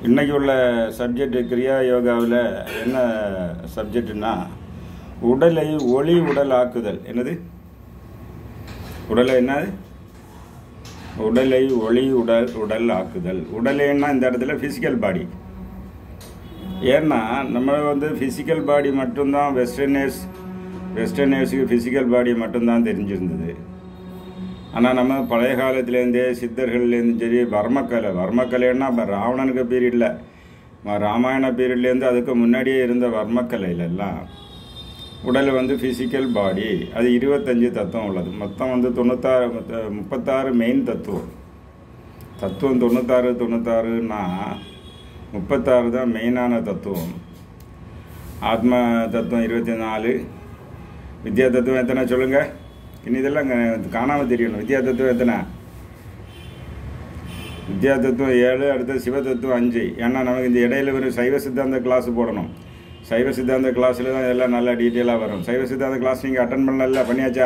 இன்னைக்கு உள்ள சப்ஜெக்ட் கிரியா யோகாவில் என்ன சப்ஜெக்ட்னா உடலை ஒளி உடல் ஆக்குதல் என்னது உடலை என்னது உடலை ஒளி உடல் உடல் ஆக்குதல் உடலைன்னா இந்த இடத்துல ஃபிசிக்கல் பாடி ஏன்னா நம்ம வந்து ஃபிசிக்கல் பாடி மட்டும்தான் வெஸ்டர்னர்ஸ் வெஸ்டர்னர்ஸுக்கு ஃபிசிக்கல் பாடி மட்டும்தான் தெரிஞ்சிருந்தது ஆனால் நம்ம பழைய காலத்துலேருந்தே சித்தர்கள்லேருந்து சரி வர்மக்கலை வர்மக்கலைன்னா இப்போ ராவணனுக்கு பீரியடில் ராமாயண பீரியட்லேருந்து அதுக்கு முன்னாடியே இருந்த வர்மக்கலையிலெல்லாம் உடல் வந்து ஃபிசிக்கல் பாடி அது இருபத்தஞ்சு தத்துவம் உள்ளது மொத்தம் வந்து தொண்ணூத்தாறு முத்த- முப்பத்தாறு மெயின் தத்துவம் தத்துவம் தொண்ணூத்தாறு தொண்ணூத்தாறுனா முப்பத்தாறு தான் மெயினான தத்துவம் ஆத்ம தத்துவம் இருபத்தி நாலு வித்யா தத்துவம் எத்தனை சொல்லுங்கள் இனி இதெல்லாம் க- காணாம தெரியணும் வித்யா தத்துவம் எத்தனை வித்யா தத்துவம் ஏழு அடுத்து சிவ தத்துவம் அஞ்சு ஏன்னா நமக்கு இந்த இடையில ஒரு சைவ சித்தாந்த கிளாஸ் போடணும் சைவ சித்தாந்த கிளாஸில் தான் எல்லாம் நல்லா டீட்டெயிலாக வரும் சைவ சித்தாந்த கிளாஸ் நீங்கள் அட்டன் பண்ணல பண்ணியாச்சா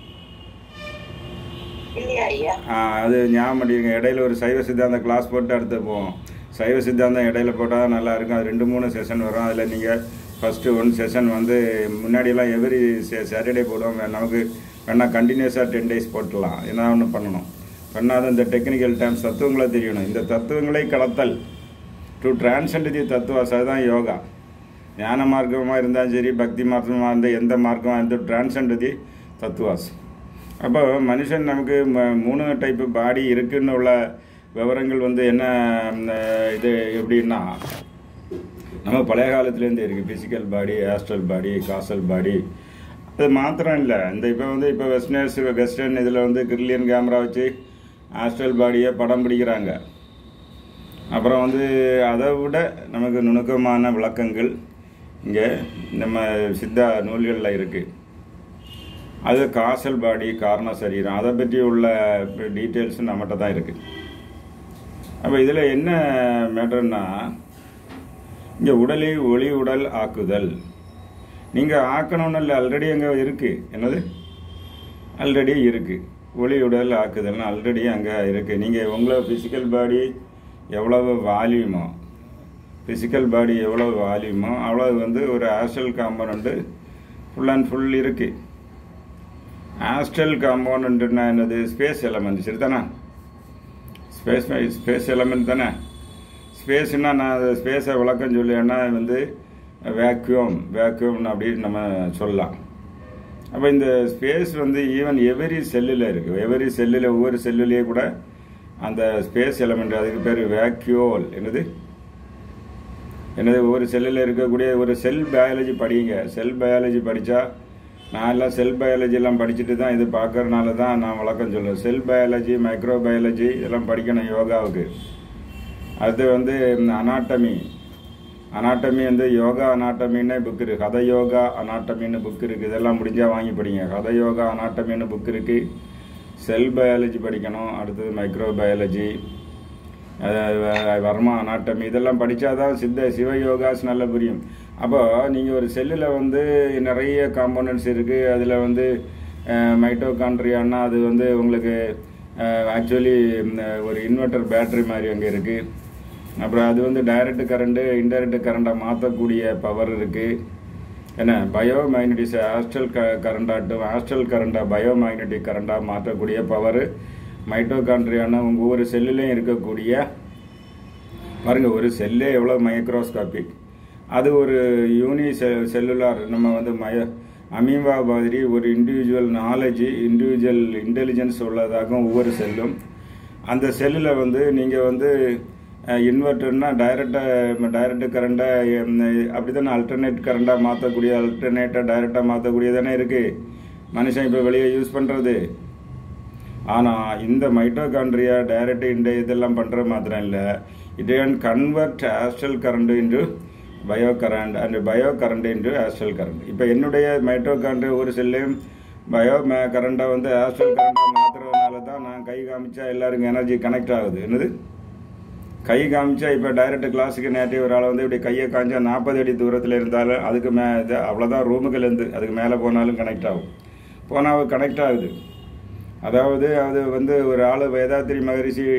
இல்லையா ஐயா ஆ, அது ஞாபகம் பண்ணிடுங்க இடையில ஒரு சைவ சித்தாந்த கிளாஸ் போட்டு அடுத்து போவோம் சைவ சித்தாந்தம் இடையில போட்டால் நல்லா இருக்கும் அது ரெண்டு மூணு செஷன் வரும் அதில் நீங்கள் ஃபஸ்ட்டு ஒன் செஷன் வந்து முன்னாடியெல்லாம் எவ்ரி சாட்டர்டே போடுவோம் நமக்கு வேணால் கண்டினியூஸாக டென் டேஸ் போட்டுடலாம் என்ன ஒன்று பண்ணணும் பண்ணாத இந்த டெக்னிக்கல் டேர்ம்ஸ் தத்துவங்களை தெரியணும் இந்த தத்துவங்களை கடத்தல் டு டிரான்சென்ட் தி தத்துவாஸ் அதுதான் யோகா ஞான மார்க்கமாக இருந்தாலும் சரி பக்தி மார்க்கமாக இருந்தால் எந்த மார்க்கமாக இருந்தால் டிரான்சென்ட் தி தத்துவாஸ் அப்போ மனுஷன் நமக்கு ம- மூணு டைப்பு பாடி இருக்குன்னு உள்ள விவரங்கள் வந்து என்ன ம், இது எப்படின்னா நம்ம பழைய காலத்துலேருந்து இருக்குது physical body astral body causal body அது மாத்திரம் இல்லை இந்த இப்போ வந்து இப்போ வெஸ்டர்னர்ஸ் வெஸ்டர்ன் இதில் வந்து கிரில்லியன் கேமரா வச்சு ஆஸ்ட்ரல் பாடியை படம் பிடிக்கிறாங்க அப்புறம் வந்து அதை விட நமக்கு நுணுக்கமான விளக்கங்கள் இங்கே நம்ம சித்தா நூல்களில் இருக்குது அது காசல் பாடி காரண சரீரம் அதை பற்றி உள்ள டீட்டெயில்ஸ் நம்மகிட்ட தான் இருக்குது அப்போ இதில் என்ன மேட்டர்னா இங்கே உடலை ஒளி உடல் ஆக்குதல் நீங்கள் ஆக்கணும்னு இல்லை ஆல்ரெடி அங்கே இருக்குது என்னது ஆல்ரெடி இருக்குது ஒளி உடல் ஆக்குதல்னு ஆல்ரெடி அங்கே இருக்குது நீங்கள் உங்களை ஃபிசிக்கல் பாடி எவ்வளவு வால்யூமோ ஃபிசிக்கல் பாடி எவ்வளவு வால்யூமோ அவ்வளவு வந்து ஒரு astral component full and full இருக்குது ஆஸ்ட்ரல் காம்பவுண்ட்னா என்னது ஸ்பேஸ் எலமெண்ட் சரிதானே ஸ்பேஸ் ஸ்பேஸ் எலமெண்ட் தானே ஸ்பேஸ்னா நான் அந்த ஸ்பேஸை விளக்கம் சொல்லுவேன்னா வந்து வேக்யூம் வேக்யூம்னு அப்படின்னு நம்ம சொல்லலாம் அப்போ இந்த ஸ்பேஸ் வந்து ஈவன் எவரி செல்லில் இருக்குது எவரி செல்லில் ஒவ்வொரு செல்லுலேயே கூட அந்த ஸ்பேஸ் எலமெண்ட் அதுக்கு பேர் வேக்யூல் என்னது என்னது ஒவ்வொரு செல்லில் இருக்கக்கூடிய ஒரு செல் பயாலஜி படிங்க செல் பயாலஜி படித்தா நான் எல்லாம் செல் பயாலஜி எல்லாம் படிச்சுட்டு தான் இது பார்க்கறனால தான் நான் விளக்கம் சொல்லுவேன் செல் பயாலஜி மைக்ரோ பயாலஜி இதெல்லாம் படிக்கணும் யோகாவுக்கு அது வந்து அனாட்டமி அனாட்டமி வந்து யோகா அனாட்டமின்னு புக் இருக்குது கதை யோகா அனாட்டமின்னு புக் இருக்குது இதெல்லாம் முடிஞ்சால் வாங்கி படிங்க கதை யோகா அனாட்டமின்னு புக் இருக்குது செல் பயாலஜி படிக்கணும் அடுத்தது மைக்ரோ பயாலஜி வர்மா அனாட்டமி இதெல்லாம் படித்தாதான் சித்த சிவ யோகாஸ் நல்லா புரியும் அப்போ நீங்கள் ஒரு செல்லில் வந்து நிறைய காம்போனன்ட்ஸ் இருக்குது அதில் வந்து மைட்டோகாண்ட்ரியானா அது வந்து உங்களுக்கு ஆக்சுவலி ஒரு இன்வெர்ட்டர் பேட்டரி மாதிரி அங்கே இருக்குது அப்புறம் அது வந்து டைரக்ட் கரண்ட்டு இன்டைரக்ட் கரண்ட்டாக மாற்றக்கூடிய பவர் இருக்குது என்ன பயோ மேக்னட்டிஸ் ஆஸ்ட்ரல் க கரண்டாட்டும் ஆஸ்ட்ரல் கரண்டாக பயோ மேக்னட்டிக் கரண்டாக மாற்றக்கூடிய பவர் மைட்டோகாண்ட்ரியான உங்கள் ஒவ்வொரு செல்லுலேயும் இருக்கக்கூடிய பாருங்க ஒரு செல்லே எவ்வளோ மைக்ரோஸ்காபிக் அது ஒரு யூனி செ செல்லுலார் நம்ம வந்து மய அமீபா மாதிரி ஒரு இண்டிவிஜுவல் நாலேஜ் இண்டிவிஜுவல் இன்டெலிஜென்ஸ் உள்ளதாகும் ஒவ்வொரு செல்லும் அந்த செல்லில் வந்து நீங்கள் வந்து இன்வெர்டர்னா டைரெக்டாக டைரக்ட் கரண்ட்டாக அப்படி தானே அல்டர்னேட் கரண்ட்டாக மாற்றக்கூடிய அல்டர்னேட்டாக டைரெக்டாக மாற்றக்கூடிய தானே இருக்குது மனுஷன் இப்போ வெளியே யூஸ் பண்ணுறது ஆனால் இந்த மைட்டோகாண்ட்ரியா டைரக்ட் இந்த இதெல்லாம் பண்ணுற மாத்திரம் இல்லை it can convert astral current into bio current and bio current into astral current இப்போ என்னுடைய மைட்டோகாண்ட்ரியா ஒரு செல்லையும் பயோ மே கரண்ட்டை வந்து ஆஸ்ட்ரல் கரண்ட்டாக மாற்றுறதுனால தான் நான் கை காமிச்சா எல்லாருக்கும் எனர்ஜி கனெக்ட் ஆகுது என்னது கை காமிச்சா இப்போ டைரக்ட் கிளாஸுக்கு நேரடி ஒரு ஆள் வந்து இப்படி கையை காமிச்சா நாற்பது அடி தூரத்தில் இருந்தாலும் அதுக்கு மே இது அவ்வளோதான் ரூமுக்குலேருந்து அதுக்கு மேலே போனாலும் கனெக்ட் ஆகும் போனால் கனெக்ட் ஆகுது அதாவது அது வந்து ஒரு ஆள் வேதாத்திரி மகரிஷி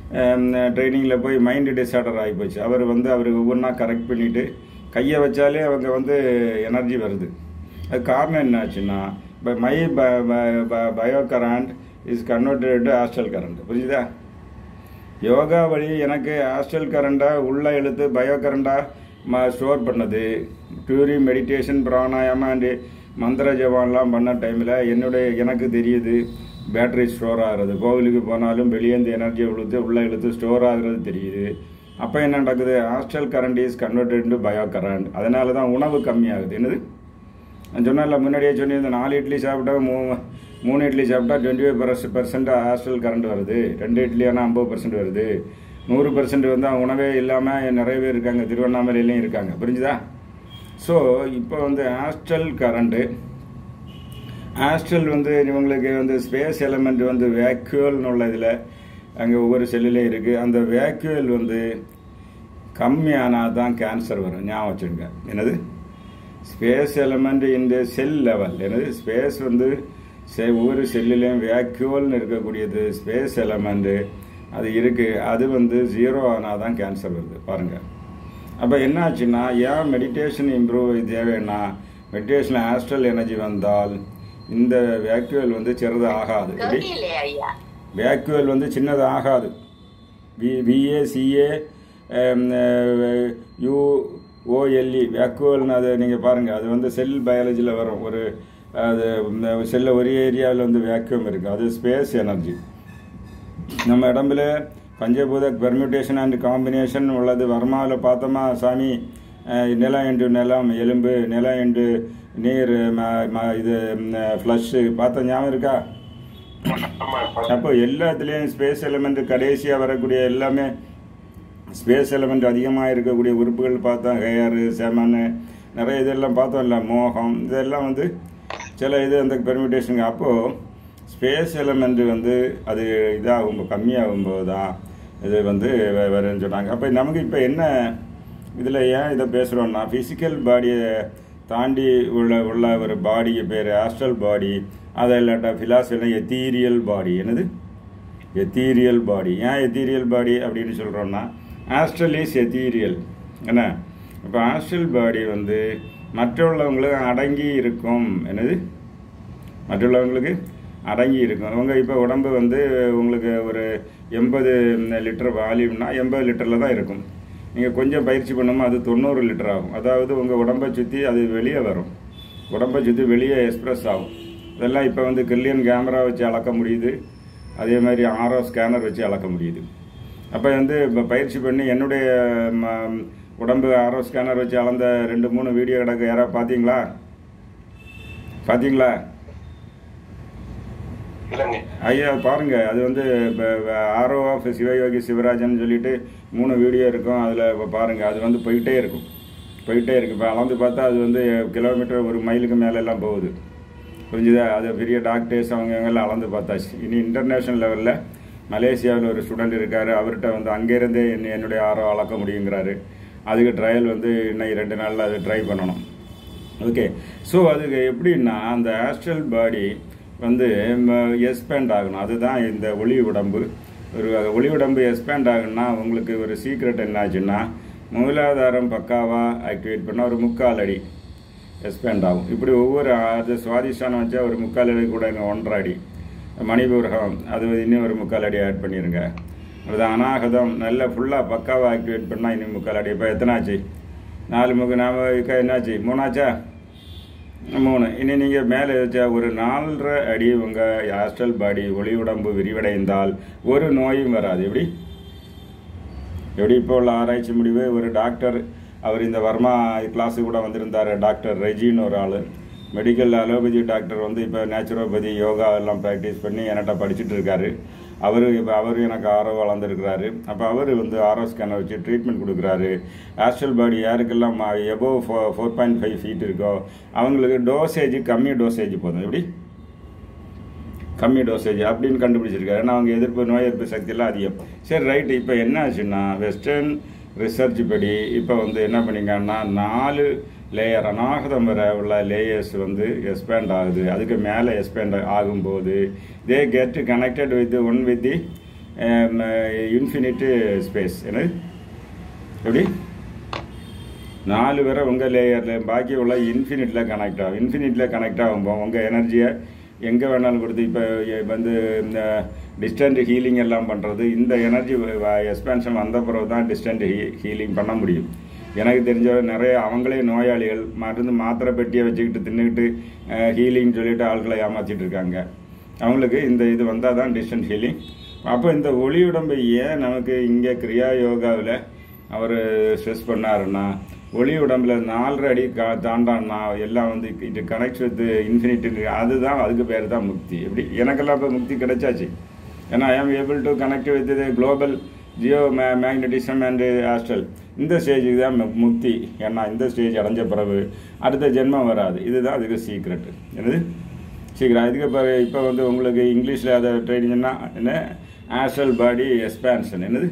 ட்ரைனிங்கில் போய் மைண்டு டிஸார்டர் ஆகி போச்சு அவர் வந்து அவர் ஒவ்வொன்றா கரெக்ட் பண்ணிவிட்டு கையை வச்சாலே அவங்க வந்து எனர்ஜி வருது அது காரணம் என்ன ஆச்சுன்னா இப்போ my bio current is converted to astral current புரியுதா யோகா வழி எனக்கு ஹாஸ்டல் கரண்டாக உள்ள இழுத்து பயோ கரண்டாக ஸ்டோர் பண்ணது டியூரி மெடிடேஷன் பிராணாயாமம் அண்டு மந்திர ஜபம்லாம் பண்ண டைமில் என்னுடைய எனக்கு தெரியுது பேட்டரி ஸ்டோர் ஆகிறது கோவிலுக்கு போனாலும் வெளியேந்து எனர்ஜியை இழுத்து உள்ளே இழுத்து ஸ்டோர் ஆகிறது தெரியுது அப்போ என்ன நடக்குது astral current is converted to bio current அதனால தான் உணவு கம்மியாகுது என்னது நான் சொன்னேன்ல முன்னாடியே சொன்னியிருந்தேன் நாலு இட்லி சாப்பிட்டா மூ மூணு இட்லி சாப்பிட்டா டுவெண்ட்டி ஃபைவ் பர்ஸ் பர்சன்ட் ஹாஸ்டல் கரண்ட் வருது ரெண்டு இட்லி ஆனால் ஐம்பது பர்சன்ட் வருது நூறு பர்சன்ட் வந்து அவங்க உணவே இல்லாமல் நிறைய பேர் இருக்காங்க திருவண்ணாமலையிலையும் இருக்காங்க புரிஞ்சுதா ஸோ இப்போ வந்து ஹாஸ்டல் கரண்ட்டு ஹாஸ்டல் வந்து இவங்களுக்கு வந்து ஸ்பேஸ் எலமெண்ட் வந்து வேக்யூவல்னு உள்ள இதில் அங்கே ஒவ்வொரு செல்லுலேயும் இருக்குது அந்த வேக்யூவல் வந்து கம்மியானால் தான் கேன்சர் வரும் ஞாபகம் வச்சுருங்க என்னது ஸ்பேஸ் எலமெண்ட் இந்த செல் லெவல் என்னது ஸ்பேஸ் வந்து செ- ஒவ்வொரு செல்லுலேயும் வேக்யூவல்னு இருக்கக்கூடியது ஸ்பேஸ் எலமெண்ட்டு அது இருக்குது அது வந்து ஜீரோ ஆனால் தான் கேன்சர் வருது பாருங்கள் அப்போ என்ன ஆச்சுன்னா ஏன் மெடிடேஷன் இம்ப்ரூவ் தேவைன்னா மெடிடேஷனில் ஆஸ்ட்ரல் எனர்ஜி வந்தால் இந்த வேக்யூவல் வந்து சிறிது ஆகாது எப்படி கவனியிலே ஐயா வேக்யூவல் வந்து சின்னது ஆகாது V VA CA U OLE வேக்யூவல்னு அது நீங்கள் பாருங்கள் அது வந்து செல் பயாலஜியில் வரும் ஒரு அது செல்ல ஒரு ஏரியாவில் வந்து வேக்யூம் இருக்குது அது ஸ்பேஸ் எனர்ஜி நம்ம இடம்புல பஞ்சபூத பெர்மியூட்டேஷன் அண்ட் காம்பினேஷன் உள்ளது வர்மாவில் பார்த்தோமா சாமி அஹ், நிலம் என்று நிலம் எலும்பு நிலம் என்று நீர் ம- ம- இது ஃப்ளஷ்ஷு பார்த்த ஞாபகம் இருக்கா அப்போ எல்லாத்துலேயும் ஸ்பேஸ் எலிமெண்ட் கடைசியாக வரக்கூடிய எல்லாமே ஸ்பேஸ் எலிமெண்ட் அதிகமாக இருக்கக்கூடிய உறுப்புகள் பார்த்தோம் ஹேரு செமனு நிறைய இதெல்லாம் பார்த்தோம்ல மோகம் இதெல்லாம் வந்து சில இது அந்த பெர்மிட்டேஷனுங்க அப்போது ஸ்பேஸ் எலிமெண்ட் வந்து அது இதாகும் கம்மியாகும்போது தான் இது வந்து வ- வரும்னு சொன்னாங்க அப்போ நமக்கு இப்போ என்ன இதில் ஏன் இதை பேசுகிறோம்னா ஃபிசிக்கல் பாடியை தாண்டி உள்ள உள்ள ஒரு பாடிக்கு பேர் ஆஸ்ட்ரல் பாடி அதை இல்லாட்டா ஃபிலாசபினா எத்தீரியல் பாடி என்னது எத்தீரியல் பாடி ஏன் எத்தீரியல் பாடி அப்படின்னு சொல்கிறோம்னா ஆஸ்ட்ரல் இஸ் எத்தீரியல் என்ன இப்போ ஆஸ்ட்ரல் பாடி வந்து மற்றவங்களுக்கு அடங்கி இருக்கும் என்னது மற்றுள்ளவங்களுக்கு அடங்கி இருக்கும் அவங்க இப்போ உடம்பு வந்து உங்களுக்கு ஒரு எண்பது லிட்டர் வால்யூம்னா எண்பது லிட்டரில் தான் இருக்கும் நீங்கள் கொஞ்சம் பயிற்சி பண்ணும்போது அது தொண்ணூறு லிட்டர் ஆகும் அதாவது உங்கள் உடம்பை சுற்றி அது வெளியே வரும் உடம்பை சுற்றி வெளியே எக்ஸ்பிரஸ் ஆகும் இதெல்லாம் இப்போ வந்து கில்லியன் கேமரா வச்சு அளக்க முடியுது அதே மாதிரி ஆர்ஓ ஸ்கேனர் வச்சு அளக்க முடியுது அப்போ வந்து இப்போ பயிற்சி பண்ணி என்னுடைய ம- உடம்பு ஆர்ஓ ஸ்கேனர் வச்சு அளந்த ரெண்டு மூணு வீடியோ கிடக்கு யாராவது பார்த்தீங்களா பார்த்தீங்களா இல்லைங்க ஐயா பாருங்க அது வந்து ஆரோ ஆஃப் சிவயோகி சிவராஜன் சொல்லிட்டு மூணு வீடியோ இருக்கும் அதில் பாருங்க அது வந்து போயிட்டே இருக்கும் போயிட்டே இருக்கு இப்போ அளந்து பார்த்தா அது வந்து கிலோமீட்டர் ஒரு மைலுக்கு மேல எல்லாம் போகுது புரிஞ்சுதா அது பெரிய டாக்டர்ஸ் அவங்க எங்கெல்லாம் அளந்து பார்த்தாச்சு இனி இன்டர்நேஷ்னல் லெவலில் மலேசியாவில் ஒரு ஸ்டூடெண்ட் இருக்காரு அவர்கிட்ட வந்து அங்கேருந்தே என்ன என்னுடைய ஆரோ அளக்க முடியுங்கிறாரு அதுக்கு ட்ரையல் வந்து இன்னைக்கு ரெண்டு நாளில் அது ட்ரை பண்ணணும் ஓகே ஸோ அதுக்கு எப்படின்னா அந்த ஆஸ்ட்ரல் பாடி வந்து எக்ஸ்பேண்ட் ஆகணும் அதுதான் இந்த ஒளி உடம்பு ஒரு ஒளி உடம்பு எக்ஸ்பேண்ட் ஆகணும்னா உங்களுக்கு ஒரு சீக்ரெட் என்னாச்சுன்னா மூலாதாரம் பக்காவாக ஆக்டிவேட் பண்ணால் ஒரு முக்கால் அடி எக்ஸ்பேண்ட் ஆகும் இப்படி ஒவ்வொரு அது சுவாதிஷ்டானம் வச்சா ஒரு முக்கால் அடி கூட இங்கே ஒன்றரை அடி மணிபூரகம் அது இன்னும் ஒரு முக்கால் அடி ஆட் பண்ணிடுங்க அது அநாகதம் நல்ல ஃபுல்லாக பக்காவாக ஆக்டிவேட் பண்ணால் இன்னும் முக்கால் அடி இப்போ எத்தனாச்சு நாலு முக்கு நாம இக்க என்னாச்சு மூணாச்சா மூணு இனி நீங்கள் மேலே வச்சா ஒரு நாலரை அடி உங்கள் ஆஸ்ட்ரல் பாடி ஒளி உடம்பு விரிவடைந்தால் ஒரு நோயும் வராது எப்படி எப்படி இப்போ உள்ள ஆராய்ச்சி முடிவு ஒரு டாக்டர் அவர் இந்த வர்மா கிளாஸுக்கு கூட வந்திருந்தார் டாக்டர் ரெஜின்னு ஒரு ஆள் மெடிக்கல் அலோபதி டாக்டர் வந்து இப்போ நேச்சுரோபதி யோகா எல்லாம் ப்ராக்டிஸ் பண்ணி என்கிட்ட படிச்சுட்டு இருக்காரு அவர் இப்போ அவர் எனக்கு ஆரோ வளர்ந்துருக்கிறாரு அப்போ அவர் வந்து ஆரோ ஸ்கேனர் வச்சு ட்ரீட்மெண்ட் கொடுக்குறாரு ஆஸ்ட்ரல் பாடி யாருக்கெல்லாம் எபோவ் ஃபோ ஃபோர் பாயிண்ட் ஃபைவ் ஃபீட் இருக்கோ அவங்களுக்கு டோசேஜ் கம்மி டோசேஜ் போதும் எப்படி கம்மி டோசேஜ் அப்படின்னு கண்டுபிடிச்சிருக்காரு ஏன்னா அவங்க எதிர்ப்பு நோய் எதிர்ப்பு சக்தியெல்லாம் அதிகம் சரி ரைட்டு இப்போ என்ன ஆச்சுன்னா வெஸ்டர்ன் ரிசர்ச் படி இப்போ வந்து என்ன பண்ணிங்கன்னா நாலு லேயர் அநாகதம் வர உள்ள லேயர்ஸ் வந்து எக்ஸ்பேண்ட் ஆகுது அதுக்கு மேலே எக்ஸ்பேண்ட் ஆகும்போது they get connected with one with the infinite space என்னது எப்படி நாலு பேரை உங்கள் லேயரில் பாக்கி உள்ள இன்ஃபினிட்டில் கனெக்ட் ஆகும் இன்ஃபினிட்டில் கனெக்ட் ஆகும்போது உங்கள் எனர்ஜியை எங்கே வேணாலும் கொடுத்து இப்போ வந்து இந்த டிஸ்டன்ட் ஹீலிங் எல்லாம் பண்ணுறது இந்த எனர்ஜி எக்ஸ்பேன்ஷன் வந்த பிறகு தான் டிஸ்டன்ட் ஹீ ஹீலிங் பண்ண முடியும் எனக்கு தெரிஞ்ச நிறைய அவங்களே நோயாளிகள் மருந்து மாத்திரை பெட்டியை வச்சுக்கிட்டு தின்னுக்கிட்டு ஹீலிங் சொல்லிட்டு ஆட்களை ஏமாற்றிட்டு இருக்காங்க அவங்களுக்கு இந்த இது வந்தால் தான் டிஸ்டன்ட் ஹீலிங் அப்போ இந்த ஒளி உடம்பு ஏன் நமக்கு இங்கே கிரியா யோகாவில் அவர் ஸ்ட்ரெஸ் பண்ணாருன்னா ஒளி உடம்புல நாலரை அடி கா தாண்டான்னா எல்லாம் வந்து இது கனெக்ட் வித் இன்ஃபினிட்டி அதுதான் அதுக்கு பேர் தான் முக்தி எப்படி எனக்கெல்லாம் இப்போ முக்தி கிடைச்சாச்சு ஏன்னா I am able to connect with global geo மே மேக்னட்டிசம் அண்டு ஆஸ்ட்ரல் இந்த ஸ்டேஜுக்கு தான் மு- முக்தி ஏன்னா இந்த ஸ்டேஜ் அடைஞ்ச பிறகு அடுத்த ஜென்மம் வராது இதுதான் அதுக்கு சீக்ரெட் என்னது சீக்கிரம் இதுக்கு இப்போ இப்போ வந்து உங்களுக்கு இங்கிலீஷில் அதை ட்ரைனிங்னா என்ன ஆஸ்ட்ரல் பாடி எக்ஸ்பேன்ஷன் என்னது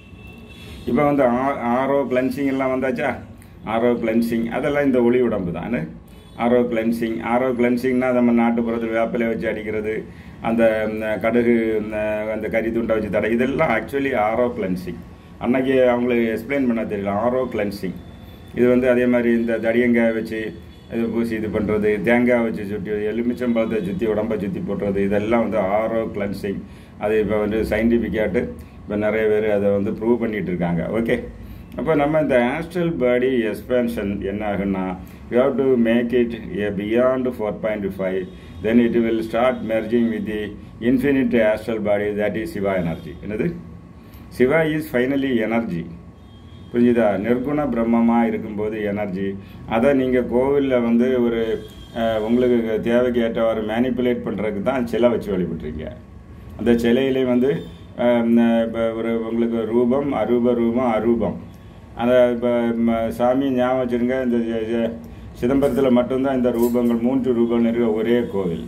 இப்போ வந்து ஆ- ஆரோ கிளென்சிங் எல்லாம் வந்தாச்சா ஆரோ கிளென்சிங் அதெல்லாம் இந்த ஒளி உடம்பு தான் ஆரோ கிளென்சிங் ஆரோ கிளென்சிங்னா நம்ம நாட்டுப்புறத்தில் வேப்பிலை வச்சு அடிக்கிறது அந்த ம், கடுகு ம், அந்த கறி துண்டை வச்சு தடை இதெல்லாம் ஆக்சுவலி ஆரோ கிளென்சிங் அன்னைக்கு அவங்களுக்கு எக்ஸ்பிளைன் பண்ண தெரியல ஆரோ கிளென்சிங் இது வந்து அதே மாதிரி இந்த தடியங்காய் வச்சு இது பூசி இது பண்ணுறது தேங்காய் வச்சு சுற்றி எலுமிச்சம்பழத்தை சுற்றி உடம்பை சுற்றி போட்டுறது இதெல்லாம் வந்து ஆரோ கிளென்சிங் அது இப்போ வந்து சயின்டிஃபிக்காட்டு இப்போ நிறைய பேர் அதை வந்து ப்ரூவ் பண்ணிட்டு இருக்காங்க ஓகே அப்போ நம்ம இந்த ஆஸ்ட்ரல் பாடி எக்ஸ்பேன்ஷன் என்ன ஆகுன்னா you have to make it a beyond four point five then it will start merging with the infinite astral body that is Shiva energy என்னது சிவா இஸ் ஃபைனலி எனர்ஜி புரிஞ்சுதா நிர்குண பிரம்மமாக இருக்கும்போது எனர்ஜி அதை நீங்கள் கோவிலில் வந்து ஒரு அஹ், உங்களுக்கு தேவைக்கு ஏற்றவாறு மேனிப்புலேட் பண்ணுறதுக்கு தான் சிலை வச்சு வழிபட்டுறீங்க அந்த சிலையிலே வந்து இப்போ ஒரு உங்களுக்கு ரூபம் அரூப ரூபம் அரூபம் அந்த இப்போ சாமி ஞாபகம் வச்சுருங்க இந்த ஜ- ஜ- சிதம்பரத்தில் மட்டும்தான் இந்த ரூபங்கள் மூன்று ரூபம் இருக்க ஒரே கோவில்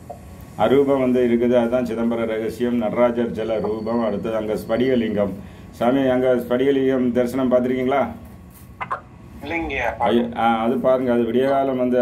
அரூபம் வந்து இருக்குது அதுதான் சிதம்பர ரகசியம் நடராஜர் ஜல ரூபம் அடுத்தது அங்கே ஸ்படிகலிங்கம் சாமி அங்கே ஸ்படிகலிங்கம் தரிசனம் பார்த்துருக்கீங்களா இல்லைங்க ஐய- ஆ, அது பாருங்க அது விடிய காலம் வந்து